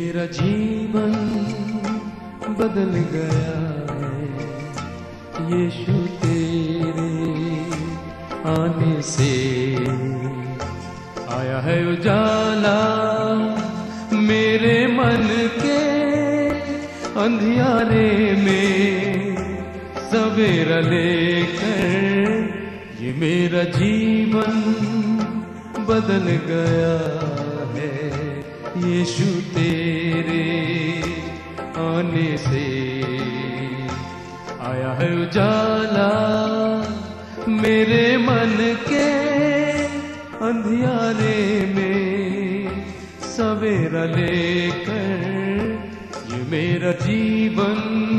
मेरा जीवन बदल गया है यीशु तेरे आने से आया है उजाला मेरे मन के अंधियारे में सवेरा लेकर ये मेरा जीवन बदल गया है यीशु तेरे आने से आया है उजाला मेरे मन के अंधियारे में सवेरा लेकर ये मेरा जीवन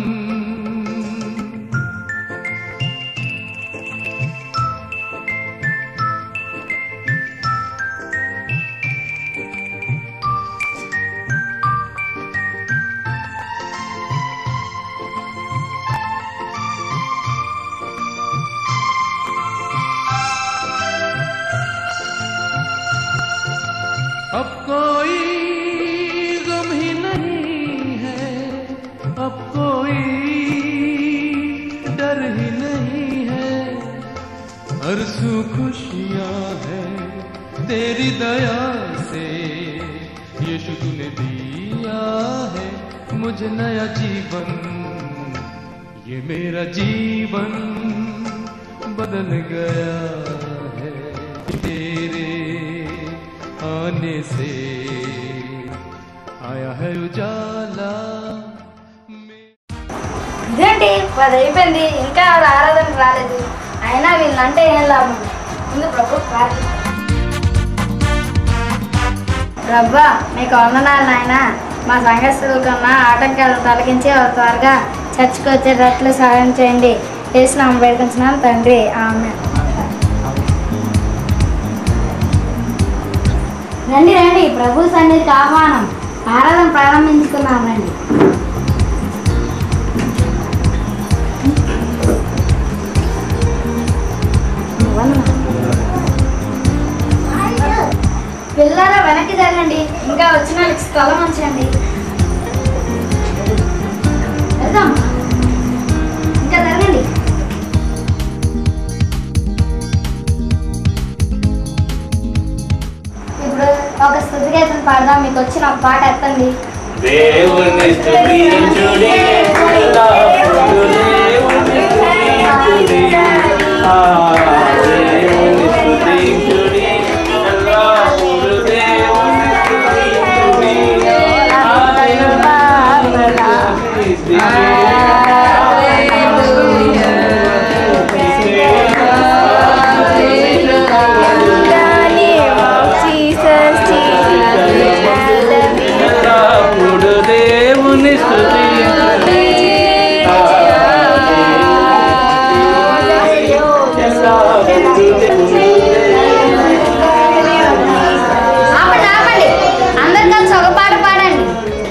अब कोई गम ही नहीं है अब कोई डर ही नहीं है हर सू खुशियाँ है तेरी दया से यीशु तूने दिया है मुझे नया जीवन ये मेरा जीवन बदल गया है तेरे आने से आया है उजाला में ఇదేంటి పది అయిపోయింది ఇంకా ఎవరు ఆరాధనకు రాలేదు అయినా వీళ్ళంటే ఏం లాభం ముందు ప్రభు ప్రార్థన రబ్బా మీకు వందనాలు నాయన మా సంఘస్థుల కన్నా ఆటంకాలు తొలగించి వారు త్వరగా చర్చికి వచ్చేటట్లు సహాయం చేయండి వేసినాము వేడుకుంటున్నాం తండ్రి ఆమె రండి రండి ప్రభు సన్నిధికి ఆహ్వానం ఆరాధన ప్రారంభించుకున్నాం రండి పిల్లల వెనక్కి జరగండి ఇంకా వచ్చిన వాళ్ళకి స్థలం ఉంచండి వెళ్దాం ఇంకా జరగండి ఇప్పుడు ఒక స్థుతి గీతం పాడదాం మీకు వచ్చిన ఒక పాట ఎత్తండి దేవుని స్తుతించుడి ఎల్లప్పుడూ దేవుని స్తుతించుడి ఆ దేవుని స్తుతించుడి ఎల్లప్పుడూ దేవుని స్తుతించుడి ఆయన నామమును ఎల్లప్పుడూ దేవుని స్తుతించుడి ఆపండి ఆపండి అందరు కలిసి ఒక పాట పాడండి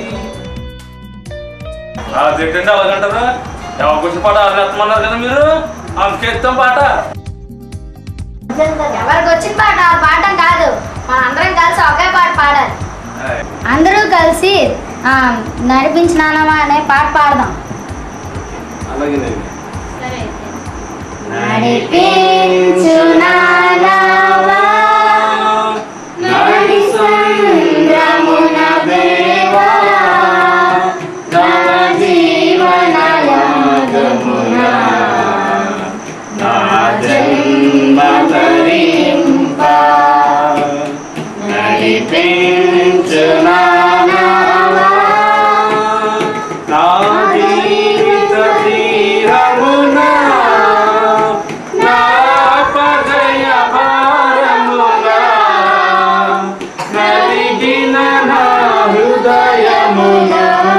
తిట్టండి అవగంటారా ఎవరి గురించి పాట ఆదరిస్తున్నారు కదా మీరు అంకెత్తాం పాట ఎవరికి వచ్చిన పాట ఆ పాడడం కాదు మన అందరం కలిసి ఒకే పాట పాడాలి అందరూ కలిసి ఆ, నడిపించినానమా అనే పాట పాడదాం అలాగేనండి నడిపించునానమా నడి సంద్రమున దేవా నా జీవన యాగమున నా జన్మ తరింప నడిపించునావా నా జీవిత తీరమున నా పదయ భారమున నలిగిన నా హృదయమున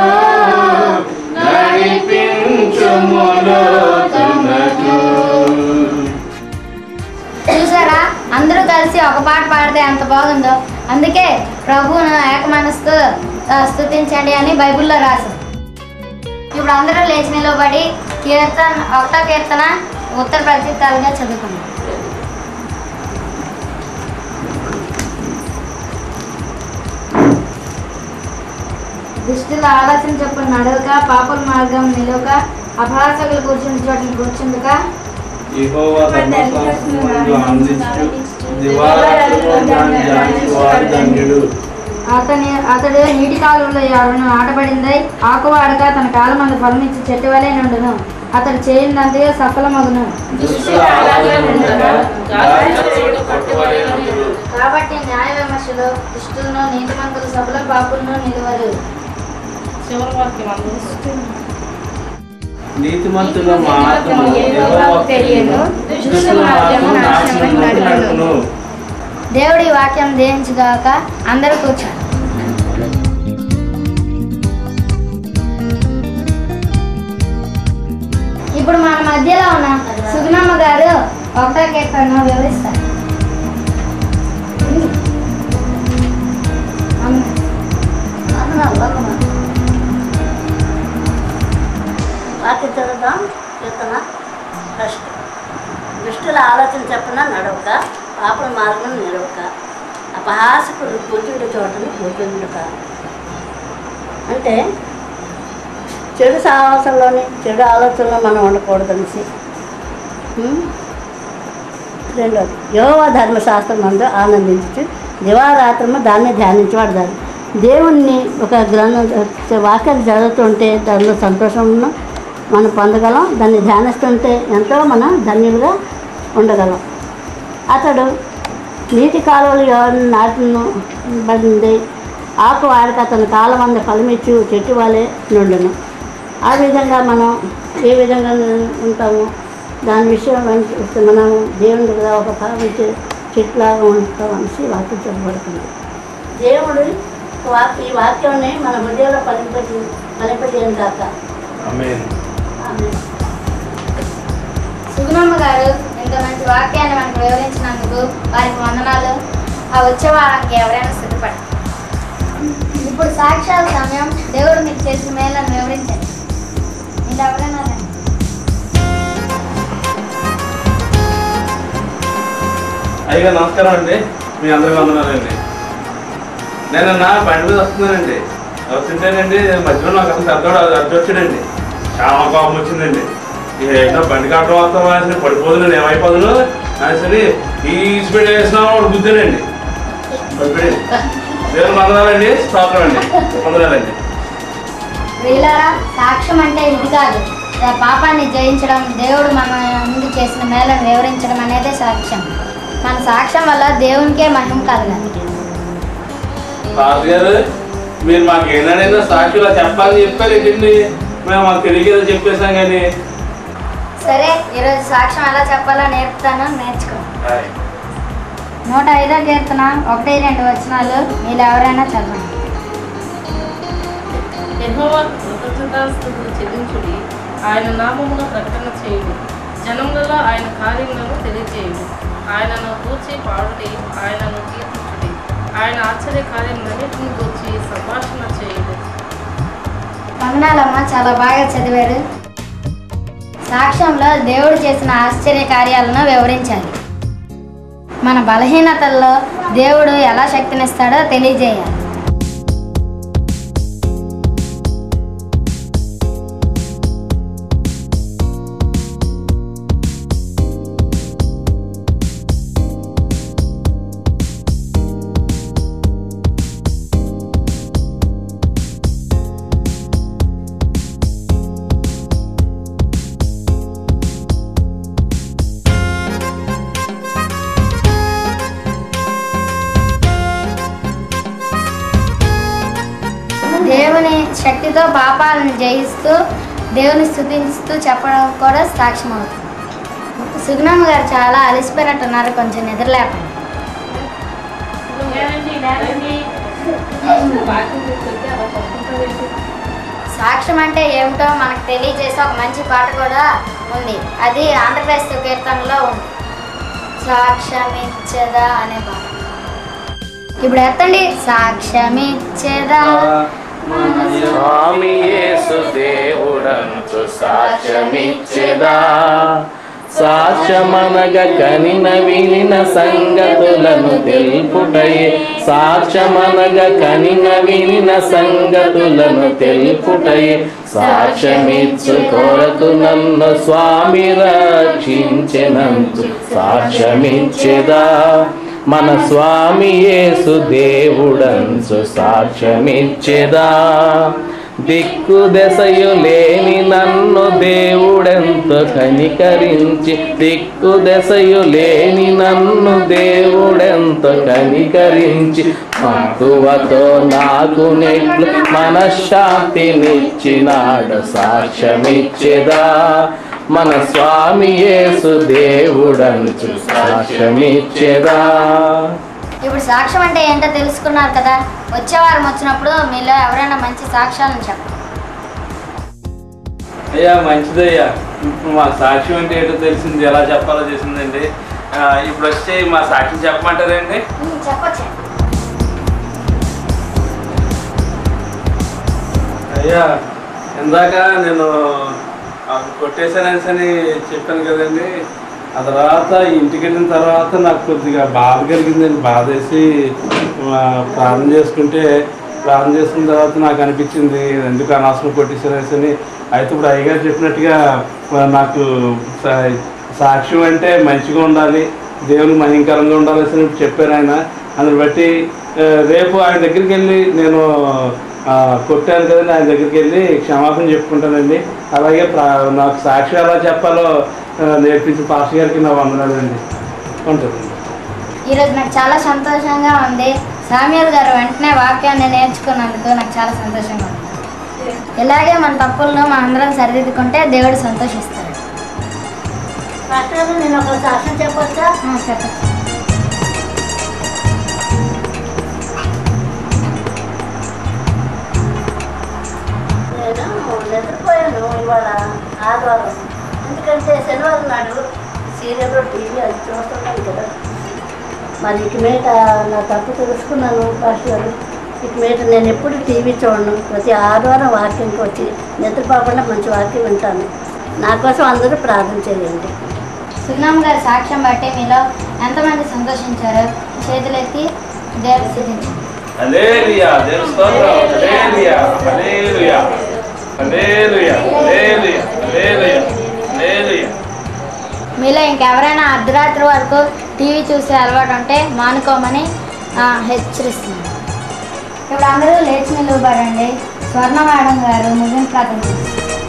నడిపించుములోతునకు చూసారా అందరూ కలిసి ఒక పాట పాడితే ఎంత బాగుందో అందుకే ప్రభువును ఏక మనసుతో ఆ, స్తుతించండి అని బైబిల్లో రాశారు ఇప్పుడు అందరూ లేచి నిలబడి కీర్తన ఒకటో కీర్తన ఉత్తర ప్రత్యుత్తాలుగా చదువుకుందాం దుష్టుల ఆలోచన చొప్పున నడవక పాపల మార్గం నిలవక అపహాసకులు కూర్చుని చోటని కూర్చుందుక యెహోవా ధర్మశాస్త్రమును ఆనందించు దివారాత్రము దాన్ని ధ్యానించు వాడు ధన్యుడు అతని అతడు నీటి కాలువలో ఎవరిని ఆటపడిందై ఆకువాడక తన కాలం అందు ఫలమిచ్చి చెట్టు వలె నుండును అతడు చేయనంతగా సఫలమగును దుష్టుల ఆలోచన ఉండగా గాలి చప్పుడు పట్టువలెనుందురు. కాబట్టి న్యాయ విమర్శలు దుష్టులను నీతిమంతులు సఫల పాపులను నిలువరు చివరి వాక్యం అందరూ నీతిమంతుల మార్గము యెహోవాకు తెలియను దుష్టుల మార్గము నాశనమునకు నడుపును దేవుడి వాక్యం దేయించుగాక అందరూ కూర్చోండి ఇప్పుడు మన మధ్యలో ఉన్న సుగుణమ్మ గారు ఒకటో కీర్తన వివరిస్తారు వాక్య చదువుదాం కీర్తన ఫస్ట్ దుష్టుల ఆలోచన చెప్పన నడవక పాపల మార్గం నిలవక అపహాసకులు కూర్చుండే చోటని కూర్చుండుక అంటే చెడు సాహసంలోని చెడు ఆలోచనలో మనం ఉండకూడదనేసి ఉం? రెండోది యోగ ధర్మశాస్త్రం నందు ఆనందించు దివారాత్రము దాన్ని ధ్యానించేవాడు దాన్ని దేవుణ్ణి ఒక గ్రంథం వాక్యాలు చదువుతుంటే దానిలో సంతోషమును మనం పొందగలం దాన్ని ధ్యానిస్తుంటే ఎంతో మనం ధన్యులుగా ఉండగలం అతడు నీటి కాలువలు ఎవరిని నాటును పడింది ఆకు వాడక అతని కాలం అంద ఫలమిచ్చు చెట్టు వాళ్ళే నుండును ఆ విధంగా మనం ఏ విధంగా ఉంటాము దాని విషయం మనం దేవుని దగ్గర ఒక ఫలం ఇచ్చే చెట్లాగా ఉంటాం అనేసి వాక్యం చెప్పబడుతుంది దేవుడు వాక్య ఈ వాక్యాన్ని మన హృదయంలో పలింపజే పలింపజేయను కాక ఆమేన్ ఆమె సుగుణమ్మ గారు ఇంత మంచి వాక్యాన్ని మనకు వివరించినందుకు వారికి వందనాలు ఆ వచ్చే వారానికి ఎవరైనా సిద్ధపడ ఇప్పుడు సాక్షాత్ సమయం దేవుడు మీకు చేసిన మేలను వివరించండి మీరు ఎవరైనా రండి. అయ్యగా నమస్కారం అండి మీ అందరికి వందనాలండి నేను నా బండి మీద వస్తున్నానండి వస్తుంటేనండి మధ్యలో నాకు అసలు సర్దాడు అడ్డు వచ్చాడండి చాలా కోపం వచ్చిందండి ఇక ఏంటో బండి కట్టడం వస్తాం అనేసి పడిపోదు నేను ఏమైపోదును అనేసి ఈ స్పీడ్ వేసిన వాడు గుద్దానండి పడిపోయాడు దేవుని వందనాలండి స్తోత్రం అండి వందనాలండి ప్రియులారా సాక్ష్యం అంటే ఇది కాదు ఆ పాపాన్ని జయించడం దేవుడు మన ముందు చేసిన మేలను వివరించడం అనేదే సాక్ష్యం మన సాక్ష్యం వల్ల దేవునికే మహిమ కలగాలి పాస్ గారు మీరు మాకు ఏదైనా సాక్షిలో చెప్పాలని చెప్పారు ఏంటండి మేము మాకు తెలియదు చెప్పేసాం కానీ సరే ఈరోజు సాక్ష్యం ఎలా చెప్పాలో నేర్పుతాను నేర్చుకో హాయ్. నూట ఐదో కీర్తన ఒకటి రెండు వచనాలు మీరు ఎవరైనా చదవండి యెహోవా కృతజ్ఞతాస్తుతులు చెల్లించుడి ఆయన నామమును ప్రకటన చేయుడు జనములలో ఆయన కార్యములను తెలియజేయుడు ఆయనను కూర్చి పాడుడి ఆయనను కీర్తించుడి ఆయన ఆశ్చర్య కార్యములన్నింటిని గూర్చి సంభాషణ చేయుడు వందనాలమ్మ చాలా బాగా చదివారు సాక్ష్యంలో దేవుడు చేసిన ఆశ్చర్య కార్యాలను వివరించాలి మన బలహీనతల్లో దేవుడు ఎలా శక్తినిస్తాడో తెలియజేయాలి దేవుని శక్తితో పాపాలను జయిస్తూ దేవుని స్థుతిస్తూ చెప్పడం కూడా సాక్ష్యం అవుతుంది సుగుణమ్మ గారు చాలా అలసిపోయినట్టున్నారు కొంచెం నిద్ర లేపండి సాక్ష్యం అంటే ఏమిటో మనకు తెలియజేసే ఒక మంచి పాట కూడా ఉంది అది ఆంధ్రప్రదేశ్ కీర్తనలో ఉంది సాక్ష్యమిచ్చదా అనే పాట ఇప్పుడు ఎత్తండి సాక్ష్యమిచ్చదా స్వామి యేసు దేవుడంతు సాక్ష్యమిచ్చెదా సాక్ష్యమనగ కనిన వినిన సంగతులను తెలుపుటయే సాక్ష్యమనగ కనిన వినిన సంగతులను తెలుపుటయే సాక్ష్యమిచ్చు కొరకు నన్ను స్వామి రక్షించెనంతు సాక్ష్యమిచ్చెదా మన స్వామి యేసు దేవుడంచు సాక్ష్యమిచ్చెదా దిక్కు దశయు లేని నన్ను దేవుడెంత కనికరించి దిక్కు దశయు లేని నన్ను దేవుడెంత కనికరించి మక్కువతో నాకు నెట్లు మనశ్శాంతినిచ్చినాడు సాక్ష్యమిచ్చెదా మన స్వామి యేసు దేవుడంచు సాక్ష్యమిచ్చెదా ఇప్పుడు సాక్ష్యం అంటే ఏంటో తెలుసుకున్నారు కదా వచ్చే వారం వచ్చినప్పుడు మీలో ఎవరైనా మంచి సాక్ష్యాలను చెప్పండి అయ్యా మంచిదయ్యా ఇప్పుడు మా సాక్ష్యం అంటే ఏంటో తెలిసింది ఎలా చెప్పాలో చేసిందండి ఆ, ఇప్పుడు వచ్చి మా సాక్ష్యం చెప్పమంటారండి చెప్పచ్చు అయ్యా ఇందాక నేను ఆ కొట్టేశాననేసి అని చెప్పాను కదండి ఆ తర్వాత ఇంటికి వెళ్ళిన తర్వాత నాకు కొద్దిగా బాధ కలిగిందండి బాధ వేసి ఆ, ప్రార్థన చేసుకుంటే ప్రార్థన చేసుకున్న తర్వాత నాకు అనిపించింది ఎందుకు అనవసరం కొట్టేశారనేసి అని అయితే ఇప్పుడు అయ్యగారు చెప్పినట్టుగా ఆ, నాకు సా- సాక్ష్యం అంటే మంచిగా ఉండాలి దేవుని మహింకరంగా ఉండాలి అని చెప్పారు ఆయన అందుని బట్టి ఆ, రేపు ఆయన దగ్గరికి వెళ్ళి నేను ఆ, కొట్టాను కదండి ఆయన దగ్గరికి వెళ్ళి క్షమాపణ చెప్పుకుంటానండి అలాగే ప్రా- నాకు సాక్షి ఎలా చెప్పాలో ఆ, నేర్పించిన పాస్టర్ గారికి నా వందనాలండి ఉంటుందండి ఈరోజు నాకు చాలా సంతోషంగా ఉంది సామ్యుల్ గారు వెంటనే వాక్యాన్ని నేర్చుకున్నందుకు నాకు చాలా సంతోషంగా ఉంది ఇలాగే మన తప్పులను మన అందరం సరిదిద్దుకుంటే దేవుడు సంతోషిస్తాడు పాస్టర్ గారు నేను ఒక సాక్ష్యం చెప్పొచ్చా ఆ, చెప్పండి నేను నిద్రపోయాను ఇవాళ ఆదివారం ఎందుకంటే శనివారం నాడు సీరియల్ టీవీ అది చూస్తున్నాను కదా మరి ఇక మీద నా తప్పు తెలుసుకున్నాను పాస్టర్ గారు ఇక మీద నేను ఎప్పుడు టీవీ చూడను ప్రతి ఆదివారం వాక్యంకి వచ్చి నిద్రపోకుండా మంచి వాక్యం వింటాను నా కోసం అందరూ ప్రార్థన చేయండి సుగ్నామ్ గారి సాక్ష్యం బట్టి మీలో ఎంతమంది సంతోషించారో చేతులెత్తి దేవుడు సిద్ధించండి హల్లెలూయా దేవుని స్తోత్రం హల్లెలూయా హల్లెలూయా హల్లెలూయా హల్లెలూయా హల్లెలూయా హల్లెలూయా మీలో ఇంకెవరైనా అర్ధరాత్రి వరకు టీవీ చూసే అలవాటు ఉంటే మానుకోమని ఆ, హెచ్చరిస్తున్నాను ఇప్పుడు అందరూ లేచి నిలవబడండి స్వర్ణ మేడం గారు ముగింపు ప్రార్థన చేస్తారు.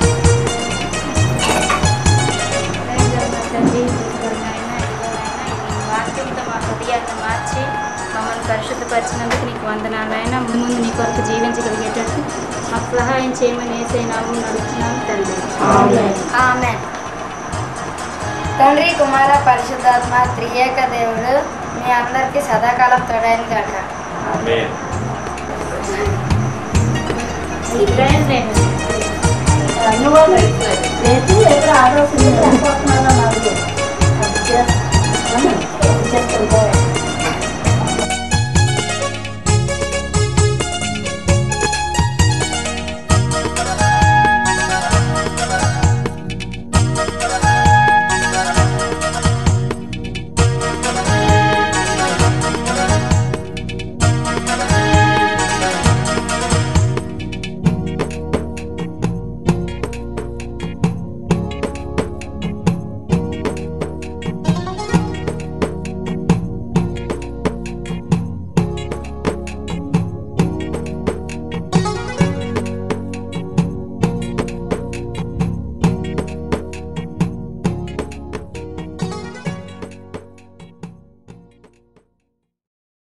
తండ్రి నాయనా, ఇదిగో నాయనా, ఈ వాక్యంతో మా హృదయాన్ని మార్చి మమ్మల్ని పరిశుద్ధపరిచినందుకు నీకు వందనాలైనా ముందు నీ కొరకు జీవించగలిగేటట్టు మాకు సహాయం చేయమని ఏసై నామం నడుస్తున్నాను తండ్రి ఆమె తండ్రి కుమార పరిశుద్ధాత్మ త్రియేక దేవుడు మీ అందరికీ సదాకాలం తోడైన గాక ఆమేన్ అనుభవం రేపు ఎప్పుడు ఆలోచించి అనుకుంటున్నానో నాకు అది చేస్తాను. చేస్తుంటే